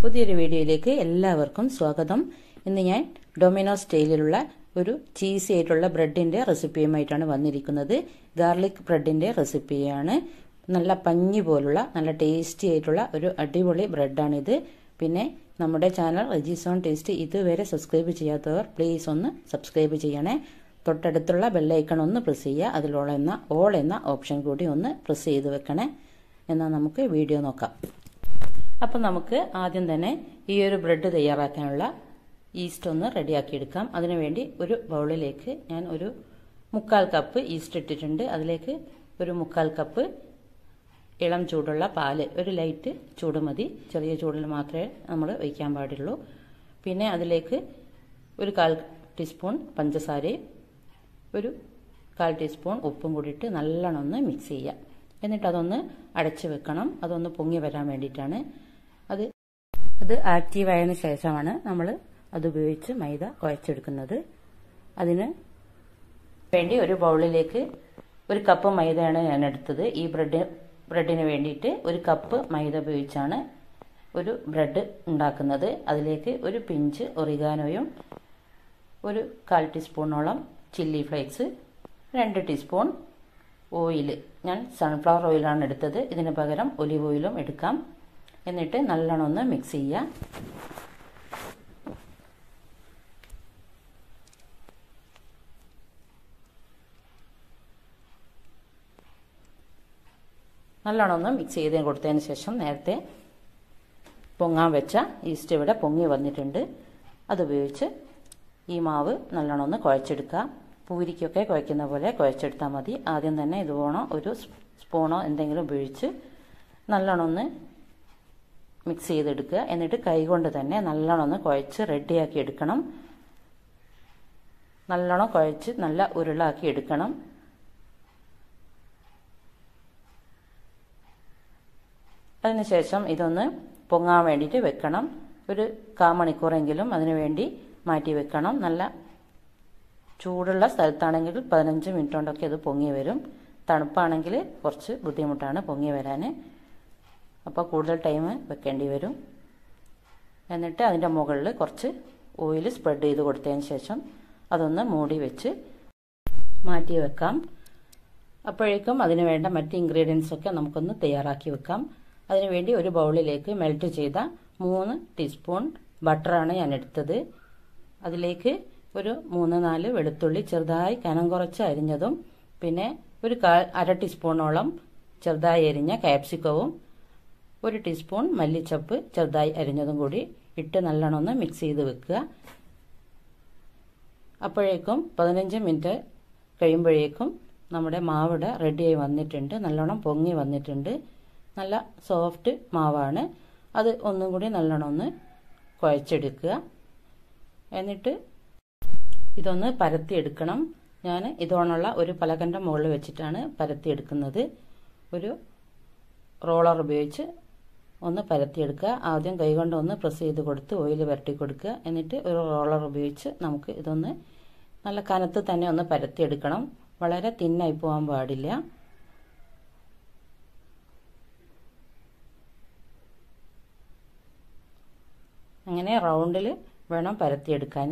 പുതിയൊരു വീഡിയോയിലേക്ക് എല്ലാവർക്കും സ്വാഗതം ഇന്ന് ഞാൻ ഡൊമിനോ സ്റ്റൈലിലുള്ള ഒരു ചീസി ആയിട്ടുള്ള ബ്രെഡിന്റെ റെസിപ്പിയുമായിട്ടാണ് വന്നിരിക്കുന്നത് ഗാർലിക് ബ്രെഡിന്റെ റെസിപ്പിയാണ് നല്ല പഞ്ഞി പോലുള്ള നല്ല ടേസ്റ്റി ആയിട്ടുള്ള ഒരു അടിപൊളി ബ്രെഡാണിത് പിന്നെ നമ്മുടെ ചാനൽ റെജിസോൺ ടേസ്റ്റ് ഇതുവരെ സബ്സ്ക്രൈബ് ചെയ്യാത്തവർ പ്ലീസ് ഒന്ന് സബ്സ്ക്രൈബ് ചെയ്യണേ തൊട്ടടുത്തുള്ള ബെല്ലൈക്കൺ ഒന്ന് പ്രസ് ചെയ്യുക അതിലുള്ള എന്ന ഓൾ എന്ന ഓപ്ഷൻ കൂടി ഒന്ന് പ്രസ് ചെയ്ത് വെക്കണേ എന്നാൽ നമുക്ക് വീഡിയോ നോക്കാം അപ്പം നമുക്ക് ആദ്യം തന്നെ ഈ ഒരു ബ്രെഡ് തയ്യാറാക്കാനുള്ള ഈസ്റ്റ് ഒന്ന് റെഡിയാക്കി എടുക്കാം അതിനുവേണ്ടി ഒരു ബൗളിലേക്ക് ഞാൻ ഒരു മുക്കാൽ കപ്പ് ഈസ്റ്റ് ഇട്ടിട്ടുണ്ട് അതിലേക്ക് ഒരു മുക്കാൽ കപ്പ് ഇളം ചൂടുള്ള പാല് ഒരു ലൈറ്റ് ചൂട് മതി ചെറിയ ചൂടിൽ മാത്രമേ നമ്മൾ ഒഴിക്കാൻ പാടുള്ളൂ പിന്നെ അതിലേക്ക് ഒരു കാൽ ടീസ്പൂൺ പഞ്ചസാരയും ഒരു കാൽ ടീസ്പൂൺ ഉപ്പും കൂടിയിട്ട് നല്ലോണം ഒന്ന് മിക്സ് ചെയ്യാം എന്നിട്ട് അതൊന്ന് അടച്ചു വെക്കണം അതൊന്ന് പൊങ്ങി വരാൻ വേണ്ടിയിട്ടാണ് അത് അത് ആക്റ്റീവ് ആയതിനു ശേഷമാണ് നമ്മൾ അത് ഉപയോഗിച്ച് മൈദ കുഴച്ചെടുക്കുന്നത് അതിന് വേണ്ടി ഒരു ബൗളിലേക്ക് ഒരു കപ്പ് മൈദയാണ് ഞാൻ എടുത്തത് ഈ ബ്രെഡ് ബ്രെഡിന് വേണ്ടിയിട്ട് ഒരു കപ്പ് മൈദ ഉപയോഗിച്ചാണ് ഒരു ബ്രെഡ് ഉണ്ടാക്കുന്നത് അതിലേക്ക് ഒരു പിഞ്ച് ഒറിഗാനോയും ഒരു കാൽ ടീസ്പൂണോളം ചില്ലി ഫ്ലേക്സ് രണ്ട് ടീസ്പൂൺ ഓയിൽ ഞാൻ സൺഫ്ലവർ ഓയിലാണ് എടുത്തത് ഇതിന് പകരം ഒലിവ് ഓയിലും എടുക്കാം എന്നിട്ട് നല്ലോണം ഒന്ന് മിക്സ് ചെയ്യുക നല്ലോണം ഒന്ന് മിക്സ് ചെയ്ത് കൊടുത്തതിന് ശേഷം നേരത്തെ പൊങ്ങാൻ വെച്ച ഈസ്റ്റ് ഇവിടെ പൊങ്ങി വന്നിട്ടുണ്ട് അതുപയോഗിച്ച് ഈ മാവ് നല്ലോണം ഒന്ന് കുഴച്ചെടുക്കുക പൂരിക്കൊക്കെ കുഴക്കുന്ന പോലെ കുഴച്ചെടുത്താൽ മതി ആദ്യം തന്നെ ഇതുപോണോ ഒരു സ്പൂണോ എന്തെങ്കിലും ഉപയോഗിച്ച് നല്ലോണം ഒന്ന് മിക്സ് ചെയ്തെടുക്കുക എന്നിട്ട് കൈകൊണ്ട് തന്നെ നല്ലോണം ഒന്ന് കുഴച്ച് റെഡിയാക്കി എടുക്കണം നല്ലോണം കുഴച്ച് നല്ല ഉരുളാക്കി എടുക്കണം അതിനുശേഷം ഇതൊന്ന് പൊങ്ങാൻ വേണ്ടിയിട്ട് വെക്കണം ഒരു കാ മണിക്കൂറെങ്കിലും അതിനു വേണ്ടി മാറ്റി വെക്കണം നല്ല ചൂടുള്ള സ്ഥലത്താണെങ്കിൽ പതിനഞ്ച് മിനിറ്റ് കൊണ്ടൊക്കെ അത് പൊങ്ങി വരും തണുപ്പാണെങ്കിൽ കുറച്ച് ബുദ്ധിമുട്ടാണ് പൊങ്ങി വരാൻ അപ്പോൾ കൂടുതൽ ടൈം വെക്കേണ്ടി വരും എന്നിട്ട് അതിൻ്റെ മുകളിൽ കുറച്ച് ഓയിൽ സ്പ്രെഡ് ചെയ്ത് കൊടുത്തതിന് ശേഷം അതൊന്ന് മൂടി വെച്ച് മാറ്റി വെക്കാം അപ്പോഴേക്കും അതിന് വേണ്ട മറ്റ് ഇൻഗ്രീഡിയൻസ് ഒക്കെ നമുക്കൊന്ന് തയ്യാറാക്കി വെക്കാം അതിനുവേണ്ടി ഒരു ബൗളിലേക്ക് മെൽറ്റ് ചെയ്ത മൂന്ന് ടീസ്പൂൺ ബട്ടറാണ് ഞാൻ എടുത്തത് അതിലേക്ക് ഒരു മൂന്ന് നാല് വെളുത്തുള്ളി ചെറുതായി കനം കുറച്ച് അരിഞ്ഞതും പിന്നെ ഒരു കാൽ അര ടീസ്പൂണോളം ചെറുതായി അരിഞ്ഞ കാപ്സിക്കവും ഒരു ടീസ്പൂൺ മല്ലിച്ചപ്പ് ചെറുതായി അരിഞ്ഞതും കൂടി ഇട്ട് നല്ലോണം ഒന്ന് മിക്സ് ചെയ്ത് വെക്കുക അപ്പോഴേക്കും പതിനഞ്ച് മിനിറ്റ് കഴിയുമ്പോഴേക്കും നമ്മുടെ മാവിടെ റെഡിയായി വന്നിട്ടുണ്ട് നല്ലോണം പൊങ്ങി വന്നിട്ടുണ്ട് നല്ല സോഫ്റ്റ് മാവാണ് അത് ഒന്നും കൂടി നല്ലോണം ഒന്ന് കുഴച്ചെടുക്കുക എന്നിട്ട് ഇതൊന്ന് പരത്തിയെടുക്കണം ഞാൻ ഇതോണുള്ള ഒരു പലകൻ്റെ മുകളിൽ വെച്ചിട്ടാണ് പരത്തിയെടുക്കുന്നത് ഒരു റോളർ ഉപയോഗിച്ച് ഒന്ന് പരത്തിയെടുക്കുക ആദ്യം കൈകൊണ്ട് ഒന്ന് പ്രസ് ചെയ്ത് കൊടുത്ത് ഓയിൽ പുരട്ടി കൊടുക്കുക എന്നിട്ട് ഒരു റോളർ ഉപയോഗിച്ച് നമുക്ക് ഇതൊന്ന് നല്ല കനത്ത് തന്നെ ഒന്ന് പരത്തിയെടുക്കണം വളരെ തിന്നായി പോകാൻ പാടില്ല അങ്ങനെ റൗണ്ടിൽ വേണം പരത്തിയെടുക്കാൻ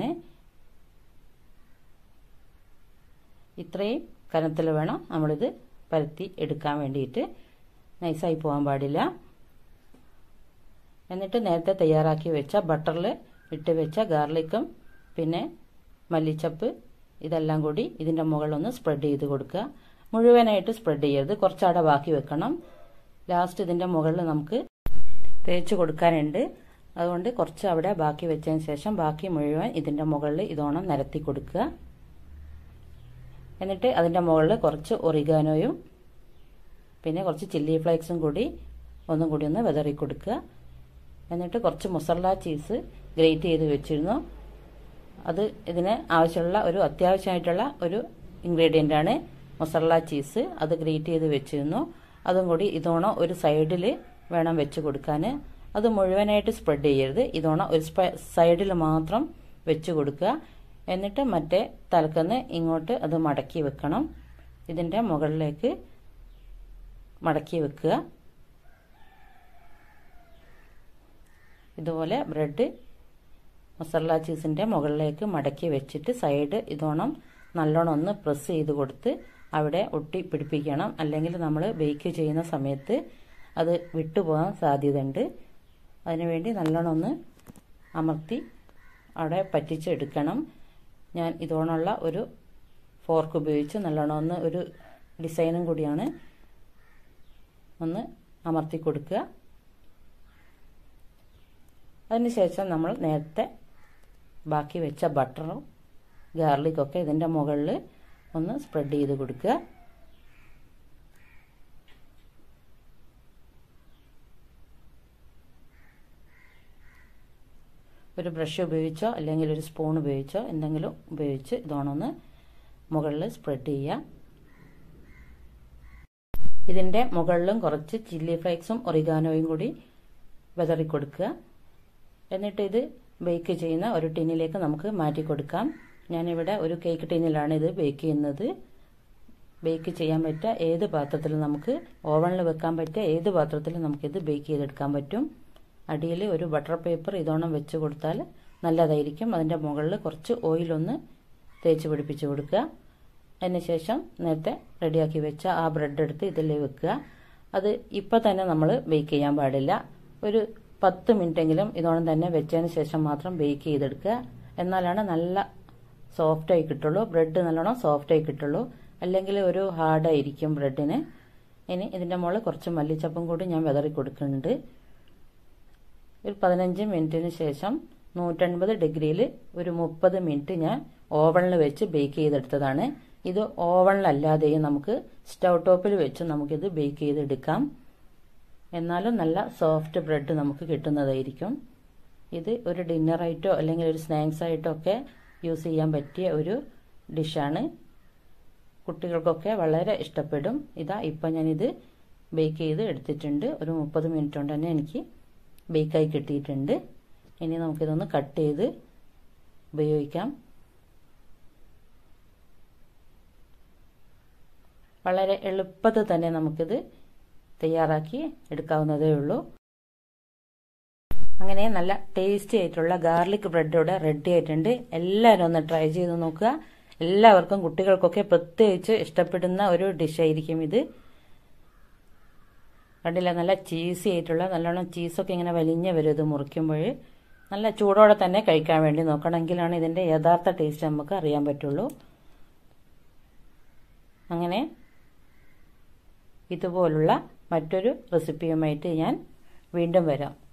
ഇത്രയും കനത്തിൽ വേണം നമ്മളിത് പരത്തി എടുക്കാൻ വേണ്ടിയിട്ട് നൈസായി പോകാൻ പാടില്ല എന്നിട്ട് നേരത്തെ തയ്യാറാക്കി വെച്ച ബട്ടറിൽ ഇട്ട് വെച്ച ഗാർലിക്കും പിന്നെ മല്ലിച്ചപ്പ് ഇതെല്ലാം കൂടി ഇതിൻ്റെ മുകളിലൊന്ന് സ്പ്രെഡ് ചെയ്ത് കൊടുക്കുക മുഴുവനായിട്ട് സ്പ്രെഡ് ചെയ്യരുത് കുറച്ചവിടെ ബാക്കി വെക്കണം ലാസ്റ്റ് ഇതിൻ്റെ മുകളിൽ നമുക്ക് തേച്ച് കൊടുക്കാനുണ്ട് അതുകൊണ്ട് കുറച്ച് അവിടെ ബാക്കി വെച്ചതിന് ശേഷം ബാക്കി മുഴുവൻ ഇതിൻ്റെ മുകളിൽ ഇതോണം നിരത്തി കൊടുക്കുക എന്നിട്ട് അതിൻ്റെ മുകളിൽ കുറച്ച് ഒറിഗാനോയും പിന്നെ കുറച്ച് ചില്ലി ഫ്ലേക്സും കൂടി ഒന്നും കൂടി ഒന്ന് വിതറി കൊടുക്കുക എന്നിട്ട് കുറച്ച് മുസല്ല ചീസ് ഗ്രേറ്റ് ചെയ്ത് വെച്ചിരുന്നു അത് ഇതിന് ആവശ്യമുള്ള ഒരു അത്യാവശ്യമായിട്ടുള്ള ഒരു ഇൻഗ്രീഡിയൻ്റ് ആണ് മൊസറല ചീസ് അത് ഗ്രേറ്റ് ചെയ്ത് വെച്ചിരുന്നു അതും കൂടി ഇതോണം ഒരു സൈഡിൽ വേണം വെച്ച് കൊടുക്കാൻ അത് മുഴുവനായിട്ട് സ്പ്രെഡ് ചെയ്യരുത് ഇതോണം ഒരു സൈഡിൽ മാത്രം വെച്ച് കൊടുക്കുക എന്നിട്ട് മറ്റേ തലക്കന്ന് ഇങ്ങോട്ട് അത് മടക്കി വെക്കണം ഇതിൻ്റെ മുകളിലേക്ക് മടക്കി വെക്കുക ഇതുപോലെ ബ്രെഡ് മസാല ചീസിൻ്റെ മുകളിലേക്ക് മടക്കി വെച്ചിട്ട് സൈഡ് ഇതോണം നല്ലോണം ഒന്ന് പ്രസ് ചെയ്ത് കൊടുത്ത് അവിടെ ഒട്ടി പിടിപ്പിക്കണം അല്ലെങ്കിൽ നമ്മൾ ബേക്ക് ചെയ്യുന്ന സമയത്ത് അത് വിട്ടുപോകാൻ സാധ്യതയുണ്ട് അതിനുവേണ്ടി നല്ലോണം ഒന്ന് അമർത്തി അവിടെ പറ്റിച്ചെടുക്കണം ഞാൻ ഇതോണുള്ള ഒരു ഫോർക്ക് ഉപയോഗിച്ച് നല്ലോണം ഒന്ന് ഒരു ഡിസൈനും കൂടിയാണ് ഒന്ന് അമർത്തി കൊടുക്കുക അതിനുശേഷം നമ്മൾ നേരത്തെ ബാക്കി വെച്ച ബട്ടറും ഗാർലിക്കൊക്കെ ഇതിൻ്റെ മുകളിൽ ഒന്ന് സ്പ്രെഡ് ചെയ്ത് കൊടുക്കുക ഒരു ബ്രഷ് ഉപയോഗിച്ചോ അല്ലെങ്കിൽ ഒരു സ്പൂൺ ഉപയോഗിച്ചോ എന്തെങ്കിലും ഉപയോഗിച്ച് ഇതോണൊന്ന് മുകളിൽ സ്പ്രെഡ് ചെയ്യുക ഇതിൻ്റെ മുകളിലും കുറച്ച് ചില്ലി ഫ്ലേക്സും ഒറിഗാനോയും കൂടി വിതറി കൊടുക്കുക എന്നിട്ട് ഇത് ബേക്ക് ചെയ്യുന്ന ഒരു ടിന്നിലേക്ക് നമുക്ക് മാറ്റി കൊടുക്കാം ഞാനിവിടെ ഒരു കേക്ക് ടിന്നിലാണ് ഇത് ബേക്ക് ചെയ്യുന്നത് ബേക്ക് ചെയ്യാൻ പറ്റുക ഏത് പാത്രത്തിലും നമുക്ക് ഓവണിൽ വെക്കാൻ പറ്റിയ ഏത് പാത്രത്തിലും നമുക്കിത് ബേക്ക് ചെയ്തെടുക്കാൻ പറ്റും അടിയിൽ ഒരു ബട്ടർ പേപ്പർ ഇതോണം വെച്ച് കൊടുത്താൽ നല്ലതായിരിക്കും അതിൻ്റെ മുകളിൽ കുറച്ച് ഓയിലൊന്ന് തേച്ച് പിടിപ്പിച്ച് കൊടുക്കുക അതിനുശേഷം നേരത്തെ റെഡിയാക്കി വെച്ച ആ ബ്രെഡ് എടുത്ത് ഇതിൽ വെക്കുക അത് ഇപ്പം തന്നെ നമ്മൾ ബേക്ക് ചെയ്യാൻ പാടില്ല ഒരു പത്ത് മിനിറ്റെങ്കിലും ഇതോണം തന്നെ വെച്ചതിന് ശേഷം മാത്രം ബേക്ക് ചെയ്തെടുക്കുക എന്നാലാണ് നല്ല സോഫ്റ്റായി കിട്ടുള്ളൂ ബ്രെഡ് നല്ലോണം സോഫ്റ്റായി കിട്ടുള്ളൂ അല്ലെങ്കിൽ ഒരു ഹാർഡായിരിക്കും ബ്രെഡിന് ഇനി ഇതിൻ്റെ മുകളിൽ കുറച്ച് മല്ലിച്ചപ്പും കൂടി ഞാൻ വിതറി കൊടുക്കുന്നുണ്ട് ഒരു പതിനഞ്ച് മിനിറ്റിന് ശേഷം നൂറ്റൻപത് ഡിഗ്രിയിൽ ഒരു മുപ്പത് മിനിറ്റ് ഞാൻ ഓവണിൽ വെച്ച് ബേക്ക് ചെയ്തെടുത്തതാണ് ഇത് ഓവണിലല്ലാതെയും നമുക്ക് സ്റ്റൗ ടോപ്പിൽ വെച്ച് നമുക്കിത് ബേക്ക് ചെയ്തെടുക്കാം എന്നാലും നല്ല സോഫ്റ്റ് ബ്രെഡ് നമുക്ക് കിട്ടുന്നതായിരിക്കും ഇത് ഒരു ഡിന്നറായിട്ടോ അല്ലെങ്കിൽ ഒരു സ്നാക്സ് ആയിട്ടോ ഒക്കെ യൂസ് ചെയ്യാൻ പറ്റിയ ഒരു ഡിഷാണ് കുട്ടികൾക്കൊക്കെ വളരെ ഇഷ്ടപ്പെടും ഇതാ ഇപ്പം ഞാനിത് ബേക്ക് ചെയ്ത് എടുത്തിട്ടുണ്ട് ഒരു മുപ്പത് മിനിറ്റ് കൊണ്ട് തന്നെ എനിക്ക് ബേക്കായി കിട്ടിയിട്ടുണ്ട് ഇനി നമുക്കിതൊന്ന് കട്ട് ചെയ്ത് ഉപയോഗിക്കാം വളരെ എളുപ്പത്തിൽ തന്നെ നമുക്കിത് തയ്യാറാക്കി എടുക്കാവുന്നതേ ഉള്ളൂ അങ്ങനെ നല്ല ടേസ്റ്റി ആയിട്ടുള്ള ഗാർലിക് ബ്രെഡ് ഇവിടെ റെഡി ആയിട്ടുണ്ട് എല്ലാവരും ഒന്ന് ട്രൈ ചെയ്ത് നോക്കുക എല്ലാവർക്കും കുട്ടികൾക്കൊക്കെ പ്രത്യേകിച്ച് ഇഷ്ടപ്പെടുന്ന ഒരു ഡിഷായിരിക്കും ഇത് കണ്ടില്ല നല്ല ചീസി ആയിട്ടുള്ള നല്ലോണം ചീസൊക്കെ ഇങ്ങനെ വലിഞ്ഞ് വരും ഇത് മുറിക്കുമ്പോൾ നല്ല ചൂടോടെ തന്നെ കഴിക്കാൻ വേണ്ടി നോക്കണമെങ്കിലാണ് ഇതിൻ്റെ യഥാർത്ഥ ടേസ്റ്റ് നമുക്ക് അറിയാൻ പറ്റുള്ളൂ അങ്ങനെ ഇതുപോലുള്ള മറ്റൊരു റെസിപ്പിയുമായിട്ട് ഞാൻ വീണ്ടും വരാം